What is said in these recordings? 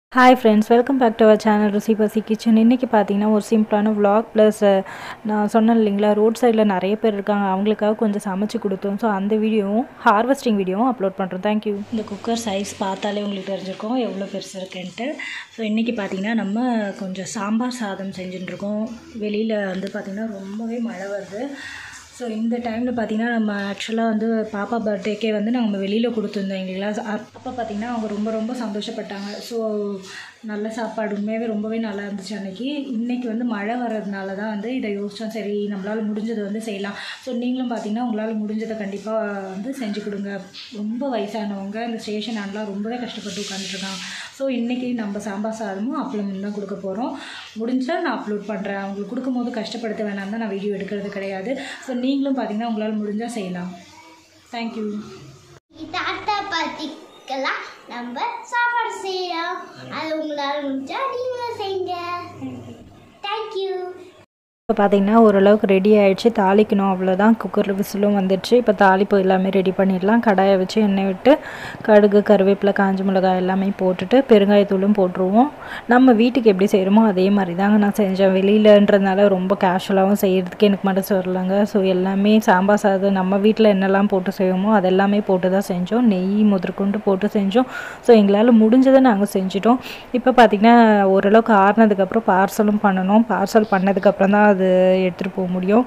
hi friends welcome back to our channel Rusi Pasi kitchen இன்றைக்கி பார்த்தீங்கன்னா ஒரு சிம்பிளான vlog ப்ளஸ் நான் சொன்னேன் இல்லைங்களா ரோட் சைடில் நிறைய பேர் இருக்காங்க அவங்களுக்காக கொஞ்சம் சமைச்சு கொடுத்தோம் ஸோ அந்த வீடியோவும் ஹார்வெஸ்டிங் வீடியோவும் அப்லோட் பண்ணுறோம் தேங்க்யூ இந்த குக்கர் சைஸ் பார்த்தாலே உங்களுக்கு தெரிஞ்சிருக்கும் எவ்வளோ பெருசு இருக்குன்ட்டு ஸோ இன்றைக்கி பார்த்தீங்கன்னா நம்ம கொஞ்சம் சாம்பார் சாதம் செஞ்சுட்டு இருக்கோம் வெளியில் வந்து பார்த்திங்கன்னா ரொம்பவே மழை வருது ஸோ இந்த டைமில் பார்த்தீங்கன்னா நம்ம ஆக்சுவலாக வந்து பாப்பா பர்த்டேக்கே வந்து நம்ம வெளியில் கொடுத்துருந்தோம் இல்லைங்களா அப்போ பார்த்தீங்கன்னா அவங்க ரொம்ப ரொம்ப சந்தோஷப்பட்டாங்க ஸோ நல்ல சாப்பாடு உண்மையாகவே ரொம்பவே நல்லா இருந்துச்சு அன்றைக்கி இன்றைக்கி வந்து மழை வர்றதுனால தான் வந்து இதை யோசித்தோம் சரி நம்மளால் முடிஞ்சதை வந்து செய்யலாம் ஸோ நீங்களும் பார்த்தீங்கன்னா உங்களால் முடிஞ்சதை கண்டிப்பாக வந்து செஞ்சு கொடுங்க ரொம்ப வயசானவங்க இந்த ஸ்டேஷன் ஆண்டெலாம் ரொம்பவே கஷ்டப்பட்டு உட்காந்துருக்காங்க ஸோ இன்றைக்கி நம்ம சாம்பார் சாதமும் அப்பளமும் தான் கொடுக்க போகிறோம் முடிஞ்சால் நான் அப்லோட் பண்ணுறேன் அவங்களுக்கு கொடுக்கும்போது கஷ்டப்படுத்த வேணாம் தான் நான் வீடியோ எடுக்கிறது கிடையாது ஸோ நீங்களும் பார்த்தீங்கன்னா உங்களால் முடிஞ்சால் செய்யலாம் தேங்க்யூ தாத்தா பாட்டிக்கெல்லாம் நம்ம சாப்பாடு செய்யறோம் அது உங்களால் முடிஞ்சா நீங்களும் செய்யுங்க தேங்க்யூ இப்போ பார்த்தீங்கன்னா ஓரளவுக்கு ரெடி ஆயிடுச்சு தாளிக்கணும் அவ்வளோதான் குக்கரில் விசிலும் வந்துடுச்சு இப்போ தாளிப்பு எல்லாமே ரெடி பண்ணிடலாம் கடாயை வச்சு எண்ணெய் விட்டு கடுகு கருவேப்பிலை காஞ்ச மிளகாய் எல்லாமே போட்டுட்டு பெருங்காயத்தூளும் போட்டுருவோம் நம்ம வீட்டுக்கு எப்படி செய்கிறோமோ அதே மாதிரி தாங்க நான் செஞ்சேன் வெளியிலன்றதுனால ரொம்ப கேஷுவலாகவும் செய்கிறதுக்கு எனக்கு மனசு வரலங்க ஸோ எல்லாமே சாம்பார் சாதம் நம்ம வீட்டில் என்னெல்லாம் போட்டு செய்வோமோ அதெல்லாமே போட்டு தான் செஞ்சோம் நெய் முதற்கொண்டு போட்டு செஞ்சோம் ஸோ எங்களால் முடிஞ்சதை நாங்கள் செஞ்சிட்டோம் இப்போ பார்த்திங்கன்னா ஓரளவுக்கு ஆறுனதுக்கப்புறம் பார்சலும் பண்ணணும் பார்சல் பண்ணதுக்கப்புறம் தான் அது எடுத்துகிட்டு போக முடியும்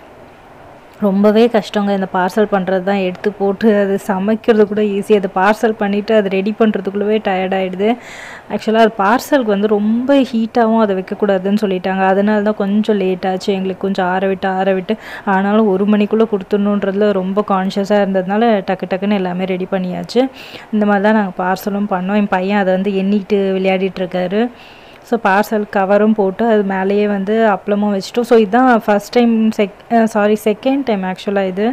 ரொம்பவே கஷ்டங்க இந்த பார்சல் பண்ணுறது தான் எடுத்து போட்டு அது சமைக்கிறது கூட ஈஸி அது பார்சல் பண்ணிவிட்டு அது ரெடி பண்ணுறதுக்குள்ளவே டயர்ட் ஆகிடுது ஆக்சுவலாக அது பார்சலுக்கு வந்து ரொம்ப ஹீட்டாகவும் அதை வைக்கக்கூடாதுன்னு சொல்லிட்டாங்க அதனால தான் கொஞ்சம் லேட் ஆச்சு எங்களுக்கு கொஞ்சம் ஆற விட்டு ஆற விட்டு ஆனாலும் ஒரு மணிக்குள்ளே கொடுத்துடணுன்றதுல ரொம்ப கான்ஷியஸாக இருந்ததுனால டக்கு டக்குன்னு எல்லாமே ரெடி பண்ணியாச்சு இந்த மாதிரி தான் நாங்கள் பார்சலும் பண்ணோம் என் பையன் அதை வந்து எண்ணிட்டு விளையாடிட்டு இருக்காரு ஸோ பார்சல் கவரும் போட்டு அது மேலேயே வந்து அப்பளமும் வச்சுட்டோம் ஸோ இதுதான் first time check sorry second time ஆக்சுவலாக இது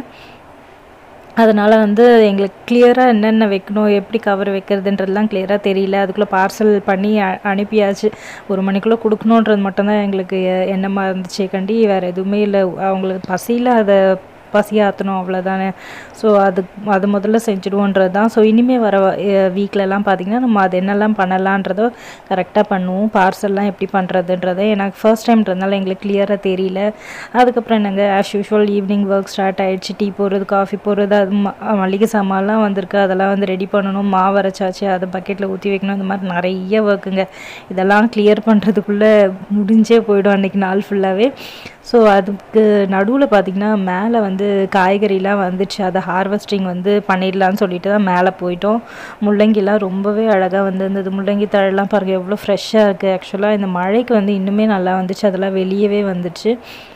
அதனால் வந்து எங்களுக்கு கிளியராக என்னென்ன வைக்கணும் எப்படி கவர் வைக்கிறதுன்றதுலாம் கிளியராக தெரியல அதுக்குள்ளே பார்சல் பண்ணி அ- அனுப்பியாச்சு ஒரு மணிக்குள்ளே கொடுக்கணுன்றது மட்டும்தான் எங்களுக்கு எ- எண்ணமாக இருந்துச்சு கண்டி வேறு எதுவுமே இல்லை அவங்களுக்கு பசியில் அதை பசியாற்றணும் அவ்வளோதானே ஸோ அது அது முதல்ல செஞ்சுடுவோன்றது தான் ஸோ இனிமேல் வர வீக்லலாம் பார்த்திங்கன்னா நம்ம அது என்னெல்லாம் பண்ணலான்றதோ கரெக்டாக பண்ணுவோம் பார்சல்லாம் எப்படி பண்ணுறதுன்றதை எனக்கு ஃபர்ஸ்ட் டைம்ன்றதுனால எங்களுக்கு கிளியராக தெரியல அதுக்கப்புறம் என்னங்க as usual evening work start ஆயிடுச்சு டீ போடுறது காஃபி போடுறது அது ம- மளிகை சாமான்லாம் வந்திருக்கு அதெல்லாம் வந்து ரெடி பண்ணணும் மாவு அரைச்சாச்சு அதை பக்கெட்டில் ஊற்றி வைக்கணும் இந்த மாதிரி நிறைய ஒர்க்குங்க இதெல்லாம் கிளியர் பண்ணுறதுக்குள்ளே முடிஞ்சே போயிடும் அன்றைக்கி நாள் ஃபுல்லாகவே ஸோ அதுக்கு நடுவில் பார்த்திங்கன்னா மேலே வந்து காய்கறிலாம் வந்துச்சு அதை ஹார்வெஸ்டிங் வந்து பண்ணிடலான்னு சொல்லிட்டு தான் மேலே போயிட்டோம் முள்ளங்கிலாம் ரொம்பவே அழகாக வந்திருந்தது முள்ளங்கி தழெல்லாம் பாருங்கள் எவ்வளோ ஃப்ரெஷ்ஷாக இருக்குது ஆக்சுவலாக இந்த மழைக்கு வந்து இன்னுமே நல்லா வந்துச்சு அதெல்லாம் வெளியவே வந்துச்சு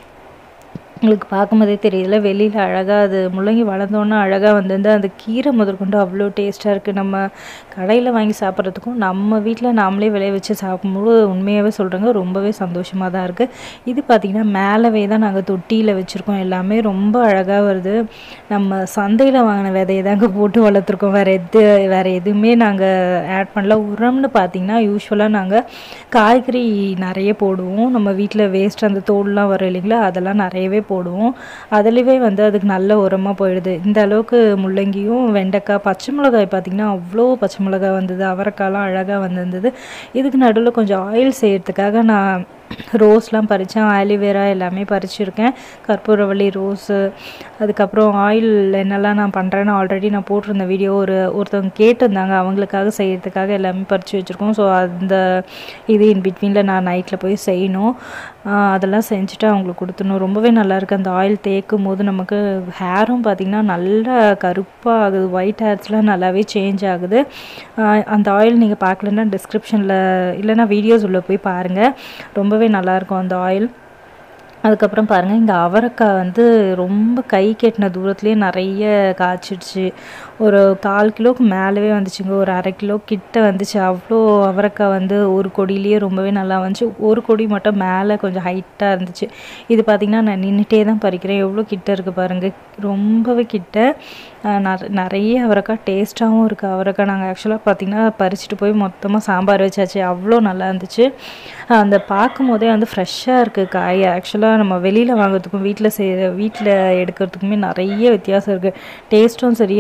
உங்களுக்கு பார்க்கும்போதே தெரியல வெளியில் அழகாக அது முள்ளங்கி வளர்ந்தோன்னே அழகாக வந்திருந்து அந்த கீரை முதற்கொண்டு அவ்வளோ டேஸ்ட்டாக இருக்குது நம்ம கடையில் வாங்கி சாப்பிட்றதுக்கும் நம்ம வீட்டில் நாமளே விளைய வச்சு சாப்பிடும்போது உண்மையாகவே சொல்கிறேங்க ரொம்பவே சந்தோஷமாக தான் இருக்குது இது பார்த்திங்கன்னா மேலவே தான் நாங்கள் தொட்டியில் வச்சுருக்கோம் எல்லாமே ரொம்ப அழகாக வருது நம்ம சந்தையில் வாங்கின விதையை தாங்க போட்டு வளர்த்துருக்கோம் வேறு எது வேறு எதுவுமே நாங்கள் ஆட் பண்ணல உரம்னு பார்த்திங்கன்னா யூஸ்வலாக நாங்கள் காய்கறி நிறைய போடுவோம் நம்ம வீட்டில் வேஸ்ட் அந்த தோல்லாம் வரும் இல்லைங்களா அதெல்லாம் நிறையவே போடுவோம் அதுலேயே வந்து அதுக்கு நல்ல உரமாக போயிடுது இந்த அளவுக்கு முள்ளங்கியும் வெண்டைக்காய் பச்சை மிளகாய் பார்த்திங்கன்னா அவ்வளோ பச்சை மிளகாய் வந்தது அவரைக்காய்லாம் அழகாக வந்திருந்தது இதுக்கு நடுவில் கொஞ்சம் ஆயில் செய்யறதுக்காக நான் ரோஸ்லாம் பறித்தேன் ஆலிவேரா எல்லாமே பறிச்சிருக்கேன் கற்பூரவள்ளி ரோஸு அதுக்கப்புறம் ஆயில் என்னெல்லாம் நான் பண்ணுறேன்னு ஆல்ரெடி நான் போட்டிருந்த வீடியோ ஒரு ஒருத்தவங்க கேட்டிருந்தாங்க அவங்களுக்காக செய்யறதுக்காக எல்லாமே பறித்து வச்சுருக்கோம் ஸோ அந்த இது இன் பிட்வீனில் நான் நைட்டில் போய் செய்யணும் ஆஹ் அதெல்லாம் செஞ்சுட்டு அவங்களுக்கு கொடுத்துடணும் ரொம்பவே நல்லா இருக்கு அந்த ஆயில் தேய்க்கும் போது நமக்கு ஹேரும் பார்த்திங்கன்னா நல்லா கருப்பாக ஆகுது ஒயிட் ஹேர்ஸ்லாம் நல்லாவே சேஞ்ச் ஆகுது ஆஹ் அந்த ஆயில் நீங்கள் பார்க்கலன்னா டிஸ்கிரிப்ஷனில் இல்லைன்னா வீடியோஸ் உள்ள போய் பாருங்கள் ரொம்பவே நல்லாயிருக்கும் அந்த ஆயில் அதுக்கப்புறம் பாருங்கள் இங்கே அவரைக்காய் வந்து ரொம்ப கை கெட்டின தூரத்துலேயே நிறைய காய்ச்சிடுச்சு ஒரு கால் கிலோக்கு மேலவே வந்துச்சுங்க ஒரு அரை கிலோ கிட்ட வந்துச்சு அவ்வளோ அவரைக்காய் வந்து ஒரு கொடியிலேயே ரொம்பவே நல்லா வந்துச்சு ஒரு கொடி மட்டும் மேலே கொஞ்சம் ஹைட்டாக இருந்துச்சு இது பார்த்திங்கன்னா நான் நின்றுட்டே தான் பறிக்கிறேன் எவ்வளோ கிட்ட இருக்குது பாருங்கள் ரொம்பவே கிட்ட ஆஹ் நற- நிறைய அவரைக்காய் டேஸ்ட்டாகவும் இருக்குது அவரைக்காய் நாங்கள் ஆக்சுவலாக பார்த்திங்கன்னா பறிச்சுட்டு போய் மொத்தமாக சாம்பார் வச்சாச்சு அவ்வளோ நல்லா இருந்துச்சு ஆஹ் அந்த பார்க்கும் போதே வந்து ஃப்ரெஷ்ஷாக இருக்குது காய் ஆக்சுவலாக நம்ம வெளியில் வாங்குறதுக்கும் வீட்டில் செய்கிற வீட்டில் எடுக்கிறதுக்குமே நிறைய வித்தியாசம் இருக்குது டேஸ்ட்டும் சரி அந்த குவாலிட்டி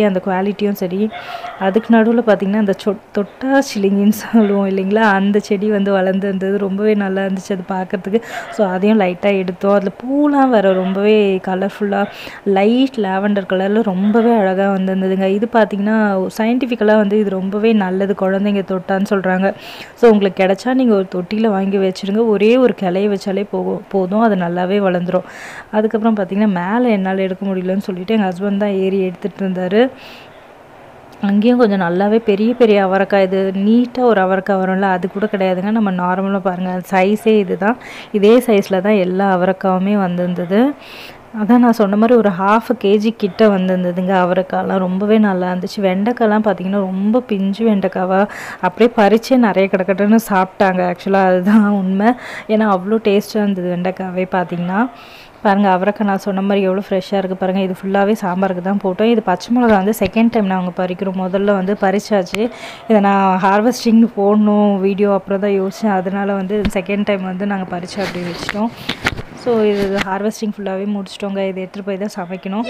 குவாலிட்டியும் சரி அதுக்கு நடுவில் பார்த்திங்கன்னா அந்த சொ தொட்டா சிலிங்கின்னு சொல்லுவோம் இல்லைங்களா அந்த செடி வந்து வளர்ந்து இருந்தது ரொம்பவே நல்லா இருந்துச்சு அது பார்க்குறதுக்கு ஸோ அதையும் லைட்டாக எடுத்தோம் அதில் பூலாம் வேறு ரொம்பவே கலர்ஃபுல்லாக லைட் லாவெண்டர் கலரில் ரொம்பவே அழகாக வந்திருந்ததுங்க இது பார்த்திங்கன்னா சயின்டிஃபிக்கலாக வந்து இது ரொம்பவே நல்லது குழந்தைங்க தொட்டான்னு சொல்கிறாங்க ஸோ உங்களுக்கு கிடைச்சா நீங்கள் ஒரு தொட்டியில் வாங்கி வச்சுருங்க ஒரே ஒரு கிளைய வச்சாலே போகும் போதும் அது நல்லாவே வளர்ந்துரும் அதுக்கப்புறம் பார்த்திங்கன்னா மேலே என்னால் எடுக்க முடியலன்னு சொல்லிட்டு எங்கள் ஹஸ்பண்ட் தான் ஏறி எடுத்துகிட்டு இருந்தார் அங்கேயும் கொஞ்சம் நல்லாவே பெரிய பெரிய அவரைக்காய் இது நீட்டாக ஒரு அவரைக்காய் வரும்ல அது கூட கிடையாதுங்க நம்ம நார்மலாக பாருங்கள் சைஸே இது தான் இதே சைஸில் தான் எல்லா அவரைக்காவுமே வந்திருந்தது அதான் நான் சொன்ன மாதிரி ஒரு ஹாஃப் கேஜி கிட்ட வந்திருந்ததுங்க அவரைக்காய்லாம் ரொம்பவே நல்லா இருந்துச்சு வெண்டைக்காய்லாம் பார்த்தீங்கன்னா ரொம்ப பிஞ்சு வெண்டைக்காவா அப்படியே பறிச்சே நிறைய கிடக்கட்டுன்னு சாப்பிட்டாங்க ஆக்சுவலாக அதுதான் உண்மை ஏன்னா அவ்வளோ டேஸ்ட்டாக இருந்தது வெண்டைக்காவே பார்த்தீங்கன்னா பாருங்கள் அவரைக்காய் நான் சொன்ன மாதிரி எவ்வளோ ஃப்ரெஷ்ஷாக இருக்குது பாருங்கள் இது ஃபுல்லாகவே சாம்பாருக்கு தான் போட்டோம் இது பச்சை மிளகா வந்து செகண்ட் டைம் நாங்கள் பறிக்கிறோம் முதல்ல வந்து பறிச்சாச்சு இதை நான் ஹார்வெஸ்டிங் போடணும் வீடியோ அப்புறம் தான் யோசித்தேன் அதனால் வந்து செகண்ட் டைம் வந்து நாங்கள் பறித்து அப்படி வச்சிட்டோம் ஸோ இது ஹார்வெஸ்டிங் ஃபுல்லாகவே முடிச்சிட்டோங்க இதை எடுத்துகிட்டு போய் தான் சமைக்கணும்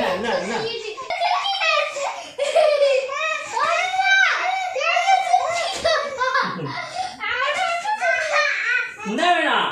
என்ன வேணாம்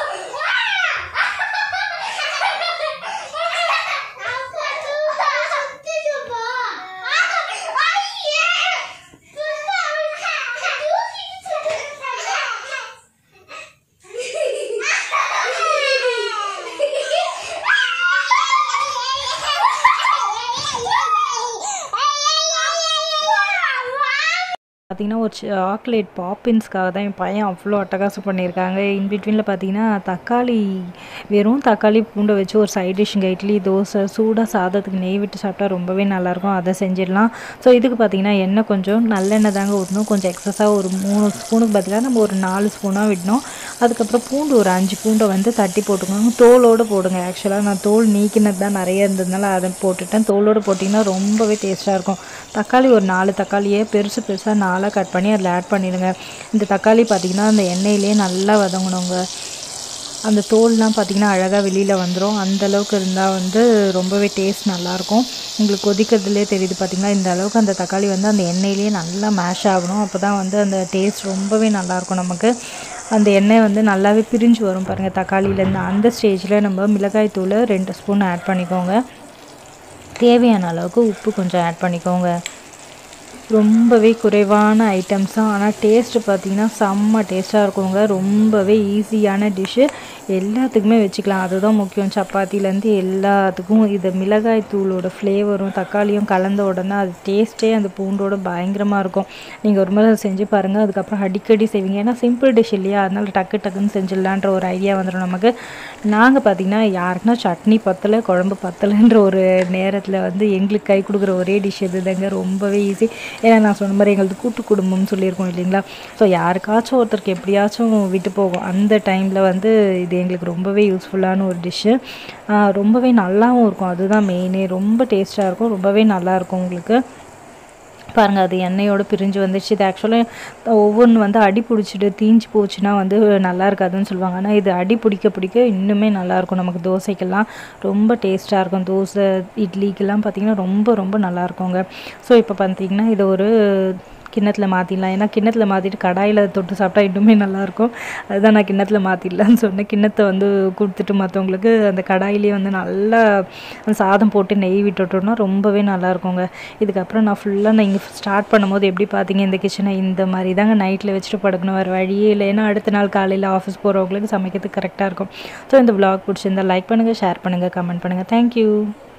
பார்த்தீங்கன்னா ஒரு சாக்லேட் பாப்பின்ஸ்க்காக தான் என் பையன் அவ்வளோ அட்டகாசம் பண்ணியிருக்காங்க இன் பிட்வீனில் பார்த்தீங்கன்னா தக்காளி வெறும் தக்காளி பூண்டை வச்சு ஒரு சைட் டிஷ்ஷுங்க இட்லி தோசை சூடாக சாதத்துக்கு நெய் விட்டு சாப்பிட்டா ரொம்பவே நல்லாயிருக்கும் அதை செஞ்சிடலாம் ஸோ இதுக்கு பார்த்தீங்கன்னா எண்ணெய் கொஞ்சம் நல்லெண்ணெய் தாங்க ஊற்றணும் கொஞ்சம் எக்ஸஸாக ஒரு மூணு ஸ்பூனுக்கு பதிலாக நம்ம ஒரு நாலு ஸ்பூனாக விடணும் அதுக்கப்புறம் பூண்டு ஒரு அஞ்சு பூண்டை வந்து தட்டி போட்டுக்கணும் தோலோடு போடுங்க ஆக்சுவலாக நான் தோல் நீக்கினது தான் நிறைய இருந்ததுனால அதை போட்டுட்டேன் தோலோடு போட்டிங்கன்னா ரொம்பவே டேஸ்ட்டாக இருக்கும் தக்காளி ஒரு நாலு தக்காளியை பெருசு பெருசாக நாலாக கட் பண்ணி அதில் ஆட் பண்ணிடுங்க இந்த தக்காளி பார்த்திங்கன்னா அந்த எண்ணெயிலே நல்லா வதங்கணுங்க அந்த தோல்லாம் பார்த்திங்கன்னா அழகாக வெளியில் வந்துடும் அந்தளவுக்கு இருந்தால் வந்து ரொம்பவே டேஸ்ட் நல்லாயிருக்கும் உங்களுக்கு கொதிக்கிறதுலே தெரியுது பார்த்திங்கன்னா இந்த அளவுக்கு அந்த தக்காளி வந்து அந்த எண்ணெயிலேயே நல்லா மேஷ் ஆகணும் அப்போ தான் வந்து அந்த டேஸ்ட் ரொம்பவே நல்லாயிருக்கும் நமக்கு அந்த எண்ணெய் வந்து நல்லாவே பிரிஞ்சு வரும் பாருங்கள் தக்காளியிலேருந்து அந்த ஸ்டேஜில் நம்ம மிளகாய் தூள் ரெண்டு ஸ்பூன் ஆட் பண்ணிக்கோங்க தேவையான அளவுக்கு உப்பு கொஞ்சம் ஆட் பண்ணிக்கோங்க ரொம்பவே குறைவான ஐட்டம்ஸ் தான் ஆனால் டேஸ்ட்டு பார்த்தீங்கன்னா செம்ம டேஸ்ட்டாக இருக்குங்க ரொம்பவே ஈஸியான டிஷ்ஷு எல்லாத்துக்குமே வச்சுக்கலாம் அதுதான் முக்கியம் சப்பாத்திலேருந்து எல்லாத்துக்கும் இது மிளகாய் தூளோட ஃப்ளேவரும் தக்காளியும் கலந்த உடனே அது டேஸ்ட்டே அந்த பூண்டோட பயங்கரமாக இருக்கும் நீங்கள் ஒரு முறை செஞ்சு பாருங்கள் அதுக்கப்புறம் அடிக்கடி செய்வீங்க ஏன்னா சிம்பிள் டிஷ் இல்லையா அதனால் டக்கு டக்குன்னு செஞ்சிடலான்ற ஒரு ஐடியா வந்துடும் நமக்கு நாங்கள் பார்த்திங்கன்னா யாருக்குன்னா சட்னி பத்தலை குழம்பு பத்தலைன்ற ஒரு நேரத்தில் வந்து எங்களுக்கு கை கொடுக்குற ஒரே டிஷ் இதுதாங்க ரொம்பவே ஈஸி ஏன்னா நான் சொன்ன மாதிரி எங்களது கூட்டு குடும்பம்னு சொல்லியிருக்கோம் இல்லைங்களா ஸோ யாருக்காச்சும் ஒருத்தருக்கு எப்படியாச்சும் விட்டு போகும் அந்த டைமில் வந்து இது எங்களுக்கு ரொம்பவே யூஸ்ஃபுல்லான ஒரு டிஷ்ஷு ரொம்பவே நல்லாவும் இருக்கும் அதுதான் மெயினே ரொம்ப டேஸ்ட்டாக இருக்கும் ரொம்பவே நல்லாயிருக்கும் உங்களுக்கு பாருங்கள் அது எண்ணெயோடு பிரிஞ்சு வந்துடுச்சு இது ஆக்சுவலாக ஒவ்வொன்று வந்து அடி பிடிச்சிட்டு தீஞ்சு போச்சுன்னா வந்து நல்லா இருக்காதுன்னு சொல்லுவாங்க ஆனால் இது அடி பிடிக்க பிடிக்க இன்னுமே நல்லாயிருக்கும் நமக்கு தோசைக்கெல்லாம் ரொம்ப டேஸ்ட்டாக இருக்கும் தோசை இட்லிக்கெல்லாம் பார்த்திங்கன்னா ரொம்ப ரொம்ப நல்லா இருக்குங்க ஸோ இப்போ பார்த்தீங்கன்னா இது ஒரு கிண்ணத்தில் மாற்றிடலாம் ஏன்னா கிண்ணத்தில் மாற்றிட்டு கடாயில் தொட்டு சாப்பிட்டா இன்னுமே நல்லாயிருக்கும் அதுதான் நான் கிண்ணத்தில் மாற்றிடலான்னு சொன்னேன் கிண்ணத்தை வந்து கொடுத்துட்டு மற்றவங்களுக்கு அந்த கடாயிலே வந்து நல்லா அந்த சாதம் போட்டு நெய் விட்டுட்டோம்னா ரொம்பவே நல்லாயிருக்குங்க இதுக்கப்புறம் நான் ஃபுல்லாக நான் இங்கே ஸ்டார்ட் பண்ணும்போது எப்படி பார்த்தீங்க இந்த கிச்சனை இந்த மாதிரி தாங்க நைட்டில் வச்சுட்டு படுக்கணும் வேறு வழியே இல்லை ஏன்னா அடுத்த நாள் காலையில் ஆஃபீஸ் போகிறவங்களுக்கு சமைக்கிறதுக்கு கரெக்டாக இருக்கும் ஸோ இந்த vlog பிடிச்சிருந்தா லைக் பண்ணுங்கள் ஷேர் பண்ணுங்கள் கமெண்ட் பண்ணுங்கள் தேங்க்யூ